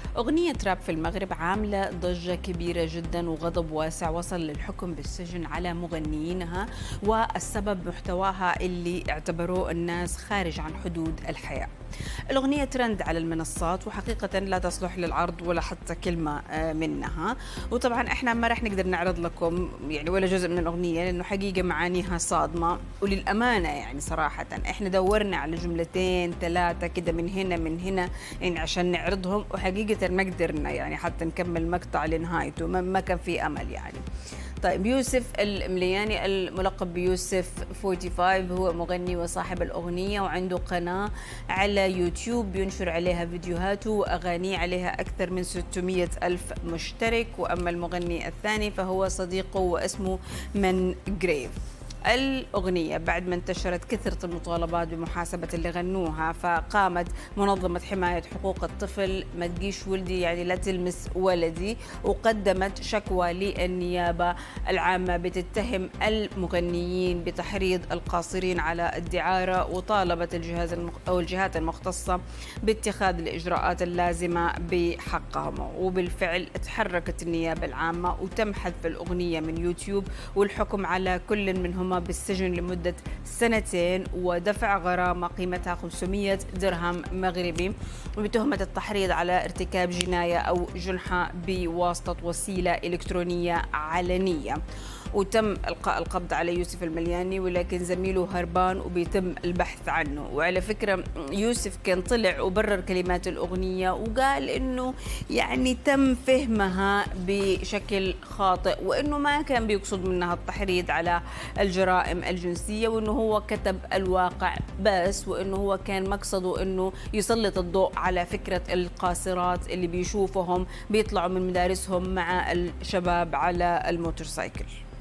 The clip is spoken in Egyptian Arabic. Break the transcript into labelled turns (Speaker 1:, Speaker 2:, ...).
Speaker 1: أغنية راب في المغرب عاملة ضجة كبيرة جدا وغضب واسع وصل للحكم بالسجن على مغنيينها والسبب محتواها اللي اعتبروه الناس خارج عن حدود الحياة الأغنية ترند على المنصات وحقيقة لا تصلح للعرض ولا حتى كلمة منها وطبعا احنا ما رح نقدر نعرض لكم يعني ولا جزء من الأغنية لأنه حقيقة معانيها صادمة وللأمانة يعني صراحة احنا دورنا على جملتين ثلاثة كده من هنا من هنا يعني عشان نعرضهم وحقيقة ما قدرنا يعني حتى نكمل مقطع لنهايته ما كان في أمل يعني طيب يوسف الملياني الملقب بيوسف 45 هو مغني وصاحب الأغنية وعنده قناة على يوتيوب بينشر عليها فيديوهاته وأغانيه عليها أكثر من 600 ألف مشترك وأما المغني الثاني فهو صديقه واسمه من جريف الأغنية بعد ما انتشرت كثرة المطالبات بمحاسبة اللي غنوها فقامت منظمة حماية حقوق الطفل ما تجيش ولدي يعني لا تلمس ولدي وقدمت شكوى للنيابة العامة بتتهم المغنيين بتحريض القاصرين على الدعارة وطالبت الجهاز المخ... أو الجهات المختصة باتخاذ الإجراءات اللازمة بحقهم وبالفعل تحركت النيابة العامة وتم حذف الأغنية من يوتيوب والحكم على كل منهم بالسجن لمدة سنتين ودفع غرامة قيمتها 500 درهم مغربي بتهمة التحريض على ارتكاب جناية أو جنحة بواسطة وسيلة إلكترونية علنية وتم القاء القبض على يوسف الملياني ولكن زميله هربان وبيتم البحث عنه وعلى فكره يوسف كان طلع وبرر كلمات الاغنيه وقال انه يعني تم فهمها بشكل خاطئ وانه ما كان بيقصد منها التحريض على الجرائم الجنسيه وانه هو كتب الواقع بس وانه هو كان مقصده انه يسلط الضوء على فكره القاصرات اللي بيشوفهم بيطلعوا من مدارسهم مع الشباب على الموتورسايكل